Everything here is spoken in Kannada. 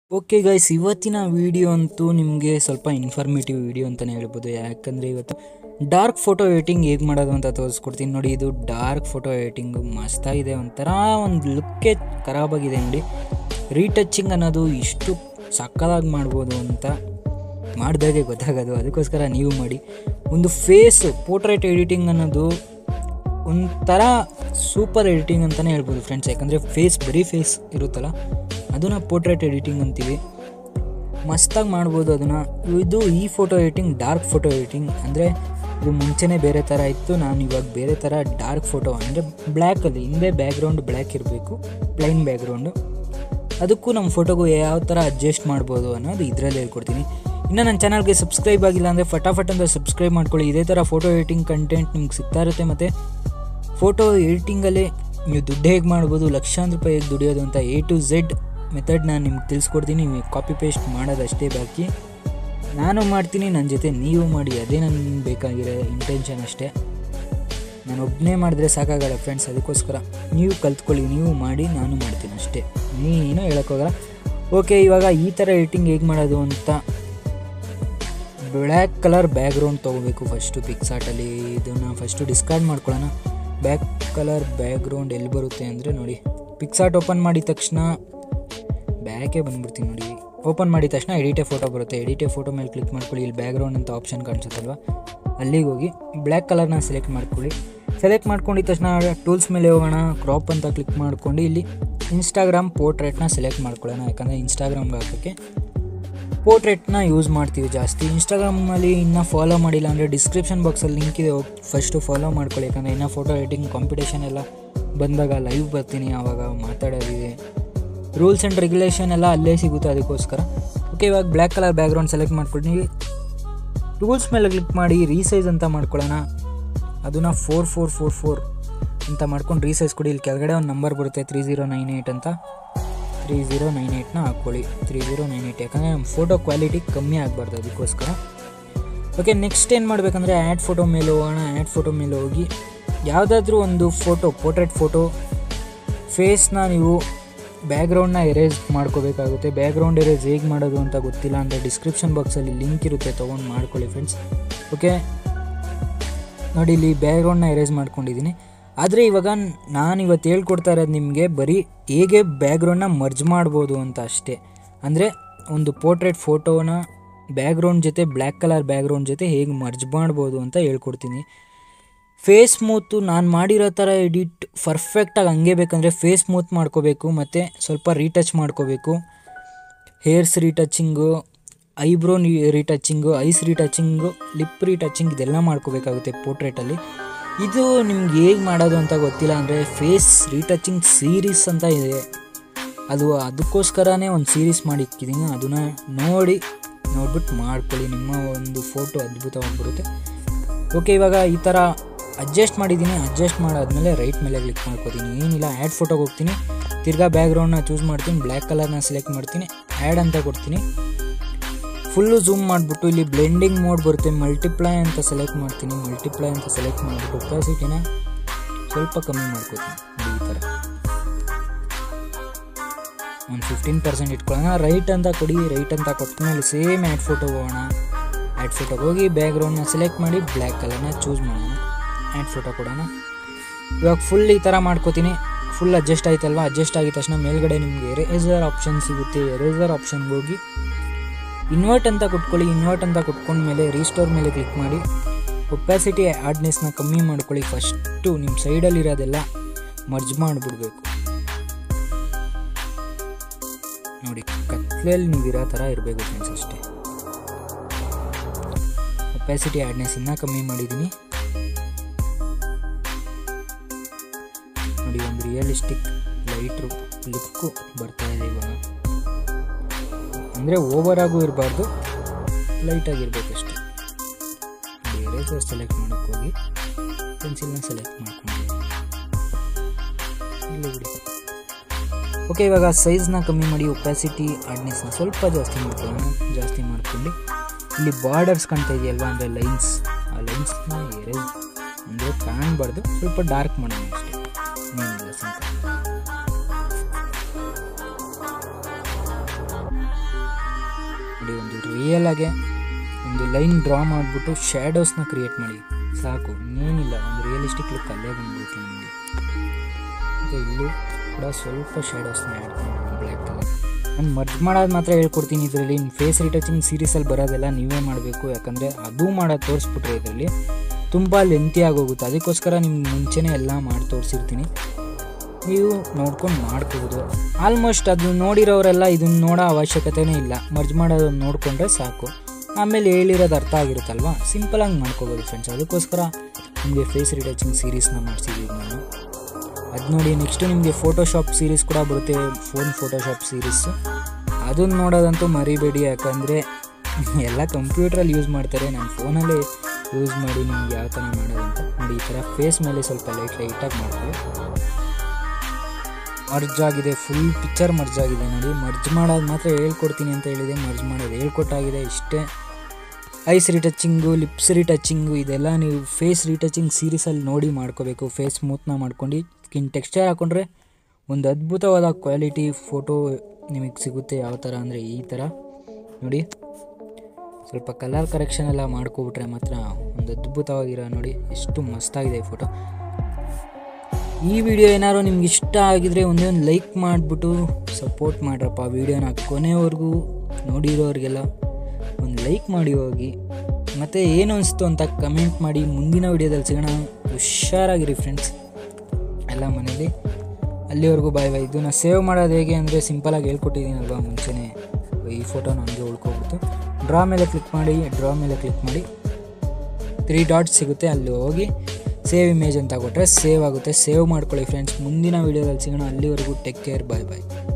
ಓಕೆ ಗೈಸ್ ಇವತ್ತಿನ ವಿಡಿಯೋ ಅಂತೂ ನಿಮಗೆ ಸ್ವಲ್ಪ ಇನ್ಫಾರ್ಮೇಟಿವ್ ವಿಡಿಯೋ ಅಂತಲೇ ಹೇಳ್ಬೋದು ಯಾಕಂದರೆ ಇವತ್ತು ಡಾರ್ಕ್ ಫೋಟೋ ಎಡಿಟಿಂಗ್ ಹೇಗೆ ಮಾಡೋದು ಅಂತ ತೋರಿಸ್ಕೊಡ್ತೀನಿ ನೋಡಿ ಇದು ಡಾರ್ಕ್ ಫೋಟೋ ಎಡಿಟಿಂಗು ಮಸ್ತಾಗಿದೆ ಒಂಥರ ಒಂದು ಲುಕ್ಕೇ ಖರಾಬಾಗಿದೆ ನೋಡಿ ರೀಟಚಿಂಗ್ ಅನ್ನೋದು ಇಷ್ಟು ಸಕ್ಕದಾಗಿ ಮಾಡ್ಬೋದು ಅಂತ ಮಾಡಿದಾಗೆ ಗೊತ್ತಾಗೋದು ಅದಕ್ಕೋಸ್ಕರ ನೀವು ಮಾಡಿ ಒಂದು ಫೇಸ್ ಪೋರ್ಟ್ರೇಟ್ ಎಡಿಟಿಂಗ್ ಅನ್ನೋದು ಒಂಥರ ಸೂಪರ್ ಎಡಿಟಿಂಗ್ ಅಂತಲೇ ಹೇಳ್ಬೋದು ಫ್ರೆಂಡ್ಸ್ ಯಾಕಂದರೆ ಫೇಸ್ ಬರೀ ಫೇಸ್ ಇರುತ್ತಲ್ಲ ಅದನ್ನು ಪೋರ್ಟ್ರೇಟ್ ಎಡಿಟಿಂಗ್ ಅಂತೀವಿ ಮಸ್ತಾಗಿ ಮಾಡ್ಬೋದು ಅದನ್ನು ಇದು ಈ photo editing dark photo editing ಅಂದರೆ ಇದು ಮುಂಚೆನೇ ಬೇರೆ ಥರ ಇತ್ತು ನಾನು ಇವಾಗ ಬೇರೆ ಥರ ಡಾರ್ಕ್ ಫೋಟೋ ಅಂದರೆ ಬ್ಲ್ಯಾಕಲ್ಲಿ ಹಿಂದೆ ಬ್ಯಾಕ್ಗ್ರೌಂಡ್ ಬ್ಲ್ಯಾಕ್ ಇರಬೇಕು ಪ್ಲೈನ್ ಬ್ಯಾಕ್ಗ್ರೌಂಡು ಅದಕ್ಕೂ ನಮ್ಮ ಫೋಟೋಗೂ ಯಾವ ಥರ ಅಡ್ಜಸ್ಟ್ ಮಾಡ್ಬೋದು ಅನ್ನೋದು ಇದರಲ್ಲಿ ಹೇಳ್ಕೊಡ್ತೀನಿ ಇನ್ನು ನನ್ನ ಚಾನಲ್ಗೆ ಸಬ್ಸ್ಕ್ರೈಬ್ ಆಗಿಲ್ಲ ಅಂದರೆ ಫಟಾಫಟ್ ಅಂತ ಸಬ್ಸ್ಕ್ರೈಬ್ ಮಾಡ್ಕೊಳ್ಳಿ ಇದೇ ಥರ ಫೋಟೋ ಎಡಿಟಿಂಗ್ ಕಂಟೆಂಟ್ ನಿಮ್ಗೆ ಸಿಗ್ತಾ ಇರುತ್ತೆ ಮತ್ತು ಫೋಟೋ ಎಡಿಟಿಂಗಲ್ಲಿ ನೀವು ದುಡ್ಡು ಹೇಗೆ ಮಾಡ್ಬೋದು ಲಕ್ಷಾಂತರ ರೂಪಾಯಿ ಹೇಗೆ ದುಡಿಯೋದು ಅಂತ ಎ ಟು ಝೆಡ್ ಮೆಥಡ್ನ ನಿಮ್ಗೆ ತಿಳಿಸ್ಕೊಡ್ತೀನಿ ನೀವು ಕಾಪಿ ಪೇಸ್ಟ್ ಮಾಡೋದಷ್ಟೇ ಬಾಕಿ ನಾನು ಮಾಡ್ತೀನಿ ನನ್ನ ಜೊತೆ ನೀವು ಮಾಡಿ ಅದೇ ನನಗೆ ಬೇಕಾಗಿರೋ ಇಂಟೆನ್ಷನ್ ಅಷ್ಟೇ ನಾನು ಒಬ್ಬನೇ ಮಾಡಿದ್ರೆ ಸಾಕಾಗಲ್ಲ ಫ್ರೆಂಡ್ಸ್ ಅದಕ್ಕೋಸ್ಕರ ನೀವು ಕಲ್ತ್ಕೊಳ್ಳಿ ನೀವು ಮಾಡಿ ನಾನು ಮಾಡ್ತೀನಿ ಅಷ್ಟೇ ನೀನು ಹೇಳೋಕ್ಕೋಗಲ್ಲ ಓಕೆ ಇವಾಗ ಈ ಥರ ಎಡಿಟಿಂಗ್ ಹೇಗೆ ಮಾಡೋದು ಅಂತ ಬ್ಲ್ಯಾಕ್ ಕಲರ್ ಬ್ಯಾಕ್ಗ್ರೌಂಡ್ ತೊಗೋಬೇಕು ಫಸ್ಟು ಪಿಕ್ಸಾರ್ಟಲ್ಲಿ ಇದನ್ನು ಫಸ್ಟು ಡಿಸ್ಕಾರ್ಡ್ ಮಾಡ್ಕೊಳ್ಳೋಣ ಬ್ಯಾಕ್ ಕಲರ್ ಬ್ಯಾಕ್ಗ್ರೌಂಡ್ ಎಲ್ಲಿ ಬರುತ್ತೆ ಅಂದರೆ ನೋಡಿ ಪಿಕ್ಸಾರ್ಟ್ ಓಪನ್ ಮಾಡಿದ ತಕ್ಷಣ ಬ್ಯಾಕೇ ಬಂದ್ಬಿಡ್ತೀನಿ ನೋಡಿ ಓಪನ್ ಮಾಡಿದ ತಕ್ಷಣ ಎಡಿಟೇ ಫೋಟೋ ಬರುತ್ತೆ ಎಡಿಟೇ ಫೋಟೋ ಮೇಲೆ ಕ್ಲಿಕ್ ಮಾಡ್ಕೊಳ್ಳಿ ಇಲ್ಲಿ ಬ್ಯಾಕ್ಗ್ರೌಂಡ್ ಅಂತ ಆಪ್ಷನ್ ಕಾಣಿಸುತ್ತಲ್ವ ಅಲ್ಲಿಗೆ ಹೋಗಿ ಬ್ಲ್ಯಾಕ್ ಕಲರ್ನ ಸೆಲೆಕ್ಟ್ ಮಾಡ್ಕೊಳ್ಳಿ ಸೆಲೆಕ್ಟ್ ಮಾಡ್ಕೊಂಡಿದ ತಕ್ಷಣ ಟೂಲ್ಸ್ ಮೇಲೆ ಹೋಗೋಣ ಕ್ರಾಪ್ ಅಂತ ಕ್ಲಿಕ್ ಮಾಡ್ಕೊಂಡು ಇಲ್ಲಿ ಇನ್ಸ್ಟಾಗ್ರಾಮ್ ಪೋರ್ಟ್ರೇಟ್ನ ಸೆಲೆಕ್ಟ್ ಮಾಡ್ಕೊಳ್ಳೋಣ ಯಾಕಂದರೆ ಇನ್ಸ್ಟಾಗ್ರಾಮ್ಗೆ ಹಾಕೋಕ್ಕೆ ಪೋರ್ಟ್ರೇಟ್ನ ಯೂಸ್ ಮಾಡ್ತೀವಿ ಜಾಸ್ತಿ ಇನ್ಸ್ಟಾಗ್ರಾಮಲ್ಲಿ ಇನ್ನೂ ಫಾಲೋ ಮಾಡಿಲ್ಲ ಅಂದರೆ ಡಿಸ್ಕ್ರಿಪ್ಷನ್ ಬಾಕ್ಸಲ್ಲಿ ಲಿಂಕ್ ಇದೆ ಹೋಗಿ ಫಸ್ಟು ಫಾಲೋ ಮಾಡ್ಕೊಳ್ಳಿ ಯಾಕಂದರೆ ಇನ್ನೂ ಫೋಟೋ ಎಡಿಟಿಂಗ್ ಕಾಂಪಿಟೇಷನ್ ಎಲ್ಲ ಬಂದಾಗ ಲೈವ್ ಬರ್ತೀನಿ ಆವಾಗ ಮಾತಾಡೋದಿದೆ ರೂಲ್ಸ್ ಆ್ಯಂಡ್ ರೆಗ್ಯುಲೇಷನ್ ಎಲ್ಲ ಅಲ್ಲೇ ಸಿಗುತ್ತೆ ಅದಕ್ಕೋಸ್ಕರ ಓಕೆ ಇವಾಗ ಬ್ಲ್ಯಾಕ್ ಕಲರ್ ಬ್ಯಾಕ್ಗ್ರೌಂಡ್ ಸೆಲೆಕ್ಟ್ ಮಾಡ್ಕೊಂಡು ಟೂಲ್ಸ್ ಮೇಲೆ ಕ್ಲಿಕ್ ಮಾಡಿ ರೀಸೈಸ್ ಅಂತ ಮಾಡ್ಕೊಳ್ಳೋಣ ಅದನ್ನು ಫೋರ್ ಫೋರ್ ಫೋರ್ ಫೋರ್ ಅಂತ ಮಾಡ್ಕೊಂಡು ರೀಸೈಸ್ ಕೊಡಿ ಇಲ್ಲಿ ಕೆಳಗಡೆ ಒಂದು ನಂಬರ್ ಬರುತ್ತೆ ತ್ರೀ ಜೀರೋ ನೈನ್ ಏಯ್ಟ್ ಅಂತ ತ್ರೀ ಜೀರೋ ನೈನ್ ಏಯ್ಟ್ನ ಹಾಕ್ಕೊಳ್ಳಿ ತ್ರೀ ಜೀರೋ ನೈನ್ ಏಯ್ಟ್ ಯಾಕಂದರೆ ನಮ್ಮ ಫೋಟೋ ಕ್ವಾಲಿಟಿ ಕಮ್ಮಿ ಆಗಬಾರ್ದು ಅದಕ್ಕೋಸ್ಕರ ಓಕೆ ನೆಕ್ಸ್ಟ್ ಏನು ಮಾಡಬೇಕಂದ್ರೆ ಆ್ಯಡ್ ಫೋಟೋ ಮೇಲೆ ಹೋಗೋಣ ಆ್ಯಡ್ ಫೋಟೋ ಮೇಲೆ ಹೋಗಿ ಯಾವುದಾದ್ರೂ ಒಂದು ಫೋಟೋ ಪೋರ್ಟ್ರೇಟ್ ಫೋಟೋ ಫೇಸ್ನ ನೀವು ಬ್ಯಾಕ್ಗ್ರೌಂಡ್ನ ಎರೇಸ್ ಮಾಡ್ಕೋಬೇಕಾಗುತ್ತೆ ಬ್ಯಾಕ್ಗ್ರೌಂಡ್ ಎರೇಸ್ ಹೇಗೆ ಮಾಡೋದು ಅಂತ ಗೊತ್ತಿಲ್ಲ ಅಂದರೆ ಡಿಸ್ಕ್ರಿಪ್ಷನ್ ಬಾಕ್ಸಲ್ಲಿ ಲಿಂಕ್ ಇರುತ್ತೆ ತೊಗೊಂಡು ಮಾಡ್ಕೊಳ್ಳಿ ಫ್ರೆಂಡ್ಸ್ ಓಕೆ ನೋಡಿ ಇಲ್ಲಿ ಬ್ಯಾಕ್ಗ್ರೌಂಡ್ನ ಎರೇಸ್ ಮಾಡ್ಕೊಂಡಿದ್ದೀನಿ ಆದರೆ ಇವಾಗ ನಾನು ಇವತ್ತು ಹೇಳ್ಕೊಡ್ತಾ ಇರೋದು ನಿಮಗೆ ಬರೀ ಹೇಗೆ ಬ್ಯಾಕ್ಗ್ರೌಂಡ್ನ ಮರ್ಜ್ ಮಾಡ್ಬೋದು ಅಂತ ಅಷ್ಟೇ ಅಂದರೆ ಒಂದು ಪೋರ್ಟ್ರೇಟ್ ಫೋಟೋನ ಬ್ಯಾಕ್ಗ್ರೌಂಡ್ ಜೊತೆ ಬ್ಲ್ಯಾಕ್ ಕಲರ್ ಬ್ಯಾಕ್ಗ್ರೌಂಡ್ ಜೊತೆ ಹೇಗೆ ಮರ್ಜ್ ಮಾಡ್ಬೋದು ಅಂತ ಹೇಳ್ಕೊಡ್ತೀನಿ ಫೇಸ್ ಸ್ಮೂತು ನಾನು ಮಾಡಿರೋ ಥರ ಎಡಿಟ್ ಪರ್ಫೆಕ್ಟಾಗಿ ಹಂಗೆ ಬೇಕಂದರೆ ಫೇಸ್ ಸ್ಮೂತ್ ಮಾಡ್ಕೋಬೇಕು ಮತ್ತು ಸ್ವಲ್ಪ ರೀಟಚ್ ಮಾಡ್ಕೋಬೇಕು hairs retouching eyebrow retouching eyes retouching lip retouching ಇದೆಲ್ಲ ಮಾಡ್ಕೋಬೇಕಾಗುತ್ತೆ ಪೋರ್ಟ್ರೇಟಲ್ಲಿ ಇದು ನಿಮ್ಗೆ ಹೇಗೆ ಮಾಡೋದು ಅಂತ ಗೊತ್ತಿಲ್ಲ ಅಂದರೆ ಫೇಸ್ ರೀಟಚಿಂಗ್ ಸೀರೀಸ್ ಅಂತ ಇದೆ ಅದು ಅದಕ್ಕೋಸ್ಕರನೇ ಒಂದು ಸೀರೀಸ್ ಮಾಡಿ ಇಕ್ಕಿದ್ದೀನಿ ಅದನ್ನು ನೋಡಿ ನೋಡ್ಬಿಟ್ಟು ಮಾಡ್ಕೊಳ್ಳಿ ನಿಮ್ಮ ಒಂದು ಫೋಟೋ ಅದ್ಭುತವಾಗಿ ಬರುತ್ತೆ ಓಕೆ ಇವಾಗ ಈ ಥರ ಅಡ್ಜಸ್ಟ್ ಮಾಡಿದ್ದೀನಿ ಅಡ್ಜಸ್ಟ್ ಮಾಡಾದ್ಮೇಲೆ ರೈಟ್ ಮೇಲೆ ಕ್ಲಿಕ್ ಮಾಡ್ಕೋತೀನಿ ಏನಿಲ್ಲ ಆ್ಯಡ್ ಫೋಟೋಗೆ ಹೋಗ್ತೀನಿ ತಿರ್ಗಾ ಬ್ಯಾಕ್ಗ್ರೌಂಡ್ನ ಚೂಸ್ ಮಾಡ್ತೀನಿ ಬ್ಲ್ಯಾಕ್ ಕಲರ್ನ ಸೆಲೆಕ್ಟ್ ಮಾಡ್ತೀನಿ ಆ್ಯಡ್ ಅಂತ ಕೊಡ್ತೀನಿ ಫುಲ್ಲು ಝೂಮ್ ಮಾಡಿಬಿಟ್ಟು ಇಲ್ಲಿ ಬ್ಲೆಂಡಿಂಗ್ ಮೋಡ್ ಬರುತ್ತೆ ಮಲ್ಟಿಪ್ಲೈ ಅಂತ ಸೆಲೆಕ್ಟ್ ಮಾಡ್ತೀನಿ ಮಲ್ಟಿಪ್ಲೈ ಅಂತ ಸೆಲೆಕ್ಟ್ ಮಾಡಿಬಿಟ್ಟು ಒಪಾಸಿಟಿನ ಸ್ವಲ್ಪ ಕಮ್ಮಿ ಮಾಡ್ಕೋತೀನಿ ನೋಡಿ ಈ ಥರ ಒಂದು ಫಿಫ್ಟೀನ್ ಪರ್ಸೆಂಟ್ ಇಟ್ಕೊಳ್ಳೋಣ ರೈಟ್ ಅಂತ ಕೊಡಿ ರೈಟ್ ಅಂತ ಕೊಟ್ಮೇಲೆ ಸೇಮ್ ಆ್ಯಡ್ ಫೋಟೋ ಹೋಗೋಣ ಆ್ಯಡ್ ಫೋಟೋಗೆ ಹೋಗಿ ಬ್ಯಾಕ್ಗ್ರೌಂಡ್ನ ಸೆಲೆಕ್ಟ್ ಮಾಡಿ ಬ್ಲ್ಯಾಕ್ ಕಲರ್ನ ಚೂಸ್ ಮಾಡೋಣ ಆ್ಯಡ್ ಫೋಟೋ ಕೊಡೋಣ ಇವಾಗ ಫುಲ್ ಈ ಥರ ಮಾಡ್ಕೋತೀನಿ ಫುಲ್ ಅಡ್ಜಸ್ಟ್ ಆಯ್ತಲ್ವ ಅಡ್ಜಸ್ಟ್ ಆಗಿದ ತಕ್ಷಣ ಮೇಲ್ಗಡೆ ನಿಮಗೆ ಎರೇಸರ್ ಆಪ್ಷನ್ ಸಿಗುತ್ತೆ ಎರೇಸರ್ ಆಪ್ಷನ್ಗೆ ಹೋಗಿ ಇನ್ವರ್ಟ್ ಅಂತ ಕೊಟ್ಕೊಳ್ಳಿ ಇನ್ವರ್ಟ್ ಅಂತ ಕೊಟ್ಕೊಂಡ್ಮೇಲೆ ರೀಸ್ಟೋರ್ ಮೇಲೆ ಕ್ಲಿಕ್ ಮಾಡಿ ಒಪ್ಯಾಸಿಟಿ ಆಡ್ನೆಸ್ನ ಕಮ್ಮಿ ಮಾಡ್ಕೊಳ್ಳಿ ಫಸ್ಟು ನಿಮ್ಮ ಸೈಡಲ್ಲಿರೋದೆಲ್ಲ ಮರ್ಜ್ ಮಾಡಿಬಿಡ್ಬೇಕು ನೋಡಿ ಕತ್ಲೆಯಲ್ಲಿ ನೀವು ಇರೋ ಥರ ಇರಬೇಕು ಫ್ರೆಂಡ್ಸ್ ಅಷ್ಟೇ ಒಪ್ಯಾಸಿಟಿ ಆಡ್ನೆಸ್ ಇನ್ನೂ ಕಮ್ಮಿ ಮಾಡಿದ್ದೀನಿ ನೋಡಿ ಒಂದು ರಿಯಲಿಸ್ಟಿಕ್ ಲೈಟ್ ಲುಕ್ಕು ಬರ್ತಾ ಇದೆ ಇವಾಗ ಅಂದರೆ ಓವರ್ ಆಗು ಇರಬಾರ್ದು ಲೈಟಾಗಿರ್ಬೇಕಷ್ಟೆ ಬೇರೆ ಸೆಲೆಕ್ಟ್ ಮಾಡೋಕ್ಕೆ ಹೋಗಿ ಪೆನ್ಸಿಲ್ನ ಸೆಲೆಕ್ಟ್ ಮಾಡ್ಕೊಂಡು ಇಲ್ಲಿ ಬಿಡಿ ಓಕೆ ಇವಾಗ ಸೈಜ್ನ ಕಮ್ಮಿ ಮಾಡಿ ಒಪ್ಯಾಸಿಟಿ ಆಡ್ನೆಸ್ನ ಸ್ವಲ್ಪ ಜಾಸ್ತಿ ಮಾಡ್ಕೊಳ್ಳೋಣ ಜಾಸ್ತಿ ಮಾಡ್ಕೊಂಡು ಇಲ್ಲಿ ಬಾರ್ಡರ್ಸ್ ಕಾಣ್ತಾ ಇದೆಯಲ್ವಾ ಅಂದರೆ ಲೈನ್ಸ್ ಆ ಲೈನ್ಸ್ನ ಎರೇಸ್ ಅಂದರೆ ಕಾಣಬಾರ್ದು ಸ್ವಲ್ಪ ಡಾರ್ಕ್ ಮಾಡೋಣ ಅಷ್ಟೇ ಇನ್ನೇನಿಲ್ಲ ಸಿಂಪಲ್ ನೋಡಿ ಒಂದು ರಿಯಲ್ ಆಗಿ ಒಂದು ಲೈನ್ ಡ್ರಾ ಮಾಡಿಬಿಟ್ಟು ಶ್ಯಾಡೋಸ್ನ ಕ್ರಿಯೇಟ್ ಮಾಡಿ ಸಾಕು ಇನ್ನೇನಿಲ್ಲ ಒಂದು ರಿಯಲಿಸ್ಟಿಕ್ ಲುಕ್ ಅಲ್ಲೇ ಬಂದ್ಬಿಡುತ್ತೆ ನಿಮಗೆ ಮತ್ತು ಇಲ್ಲೂ ಕೂಡ ಸ್ವಲ್ಪ ಶ್ಯಾಡೋಸ್ನ ಆ್ಯಡ್ ಮಾಡ್ತೀನಿ ಬ್ಲ್ಯಾಕ್ ಕಲರ್ ನಾನು ಮರ್ಜ್ ಮಾಡೋದು ಮಾತ್ರ ಹೇಳ್ಕೊಡ್ತೀನಿ ಇದರಲ್ಲಿ ಫೇಸ್ ರಿಟಚಿಂಗ್ ಸೀರೀಸಲ್ಲಿ ಬರೋದೆಲ್ಲ ನೀವೇ ಮಾಡಬೇಕು ಯಾಕಂದರೆ ಅದು ಮಾಡೋದು ತೋರಿಸ್ಬಿಟ್ರೆ ಇದರಲ್ಲಿ ತುಂಬ ಲೆಂತಿ ಆಗೋಗುತ್ತೆ ಅದಕ್ಕೋಸ್ಕರ ನಿಮ್ಗೆ ಮುಂಚೆನೇ ಎಲ್ಲ ಮಾಡಿ ತೋರಿಸಿರ್ತೀನಿ ನೀವು ನೋಡ್ಕೊಂಡು ಮಾಡ್ಕೋಬೋದು ಆಲ್ಮೋಸ್ಟ್ ಅದು ನೋಡಿರೋರೆಲ್ಲ ಇದನ್ನ ನೋಡೋ ಅವಶ್ಯಕತೆನೇ ಇಲ್ಲ ಮರ್ಜ್ ಮಾಡೋದನ್ನು ನೋಡಿಕೊಂಡ್ರೆ ಸಾಕು ಆಮೇಲೆ ಹೇಳಿರೋದು ಅರ್ಥ ಆಗಿರುತ್ತಲ್ವಾ ಸಿಂಪಲಾಗಿ ಮಾಡ್ಕೋಬೋದು ಫ್ರೆಂಡ್ಸ್ ಅದಕ್ಕೋಸ್ಕರ ನಿಮಗೆ ಫೇಸ್ ರಿಟಚಿಂಗ್ ಸೀರೀಸ್ನ ಮಾಡಿಸಿದ್ದೀವಿ ನಾನು ಅದು ನೋಡಿ ನೆಕ್ಸ್ಟು ನಿಮಗೆ ಫೋಟೋಶಾಪ್ ಸೀರೀಸ್ ಕೂಡ ಬರುತ್ತೆ ಫೋನ್ ಫೋಟೋಶಾಪ್ ಸೀರೀಸು ಅದನ್ನು ನೋಡೋದಂತೂ ಮರಿಬೇಡಿ ಯಾಕಂದರೆ ಎಲ್ಲ ಕಂಪ್ಯೂಟ್ರಲ್ಲಿ ಯೂಸ್ ಮಾಡ್ತಾರೆ ನಾನು ಫೋನಲ್ಲೇ ಯೂಸ್ ಮಾಡಿ ನಿಮ್ಗೆ ಯಾವ ಥರ ಮಾಡೋದಂತ ನೋಡಿ ಈ ಥರ ಫೇಸ್ ಮೇಲೆ ಸ್ವಲ್ಪ ಲೈಟ್ ಲೈಟಾಗಿ ಮಾಡ್ಕೊಳ್ಳಿ ಮರ್ಜ್ ಆಗಿದೆ ಫುಲ್ ಪಿಕ್ಚರ್ ಮರ್ಜ್ ಆಗಿದೆ ನೋಡಿ ಮರ್ಜ್ ಮಾಡೋದು ಮಾತ್ರ ಹೇಳ್ಕೊಡ್ತೀನಿ ಅಂತ ಹೇಳಿದೆ ಮರ್ಜ್ ಮಾಡೋದು ಹೇಳ್ಕೊಟ್ಟಾಗಿದೆ ಇಷ್ಟೇ ಐಸ್ ರಿಟಚಿಂಗು ಲಿಪ್ಸ್ ರಿಟಚಿಂಗು ಇದೆಲ್ಲ ನೀವು ಫೇಸ್ ರಿಟಚಿಂಗ್ ಸೀರೀಸಲ್ಲಿ ನೋಡಿ ಮಾಡ್ಕೋಬೇಕು ಫೇಸ್ ಸ್ಮೂತ್ನ ಮಾಡ್ಕೊಂಡು ಸ್ಕಿನ್ ಟೆಕ್ಸ್ಚರ್ ಹಾಕೊಂಡ್ರೆ ಒಂದು ಅದ್ಭುತವಾದ ಕ್ವಾಲಿಟಿ ಫೋಟೋ ನಿಮಗೆ ಸಿಗುತ್ತೆ ಯಾವ ಥರ ಅಂದರೆ ಈ ಥರ ನೋಡಿ ಸ್ವಲ್ಪ ಕಲರ್ ಕರೆಕ್ಷನ್ ಎಲ್ಲ ಮಾಡ್ಕೊಬಿಟ್ರೆ ಮಾತ್ರ ಒಂದು ಅದ್ಭುತವಾಗಿರೋ ನೋಡಿ ಎಷ್ಟು ಮಸ್ತಾಗಿದೆ ಈ ಫೋಟೋ ಈ ವಿಡಿಯೋ ಏನಾದ್ರು ನಿಮ್ಗೆ ಇಷ್ಟ ಆಗಿದ್ರೆ ಒಂದೇ ಒಂದು ಲೈಕ್ ಮಾಡಿಬಿಟ್ಟು ಸಪೋರ್ಟ್ ಮಾಡ್ರಪ್ಪ ವಿಡಿಯೋನ ಕೊನೆವರೆಗೂ ನೋಡಿರೋರಿಗೆಲ್ಲ ಒಂದು ಲೈಕ್ ಮಾಡಿ ಹೋಗಿ ಮತ್ತು ಏನು ಅನಿಸ್ತು ಅಂತ ಕಮೆಂಟ್ ಮಾಡಿ ಮುಂದಿನ ವಿಡಿಯೋದಲ್ಲಿ ಸಿಗೋಣ ಹುಷಾರಾಗಿರಿ ಫ್ರೆಂಡ್ಸ್ ಎಲ್ಲ ಮನೇಲಿ ಅಲ್ಲಿವರೆಗೂ ಬಾಯ್ ಬಾಯ್ ಇದನ್ನು ಸೇವ್ ಮಾಡೋದು ಹೇಗೆ ಅಂದರೆ ಸಿಂಪಲಾಗಿ ಹೇಳ್ಕೊಟ್ಟಿದ್ದೀನಲ್ವಾ ಮುಂಚೆನೇ ಈ ಫೋಟೋ ನನಗೆ ಉಳ್ಕೊಬಿಟ್ಟು ಡ್ರಾ ಮೇಲೆ ಕ್ಲಿಕ್ ಮಾಡಿ ಡ್ರಾ ಮೇಲೆ ಕ್ಲಿಕ್ ಮಾಡಿ ತ್ರೀ ಡಾಟ್ಸ್ ಸಿಗುತ್ತೆ ಅಲ್ಲಿ ಹೋಗಿ ಸೇವ್ ಇಮೇಜ್ ಅಂತ ಕೊಟ್ಟರೆ ಸೇವ್ ಆಗುತ್ತೆ ಸೇವ್ ಮಾಡ್ಕೊಳ್ಳಿ ಫ್ರೆಂಡ್ಸ್ ಮುಂದಿನ ವೀಡಿಯೋದಲ್ಲಿ ಸಿಗೋಣ ಅಲ್ಲಿವರೆಗೂ ಟೇಕ್ ಕೇರ್ ಬಾಯ್ ಬಾಯ್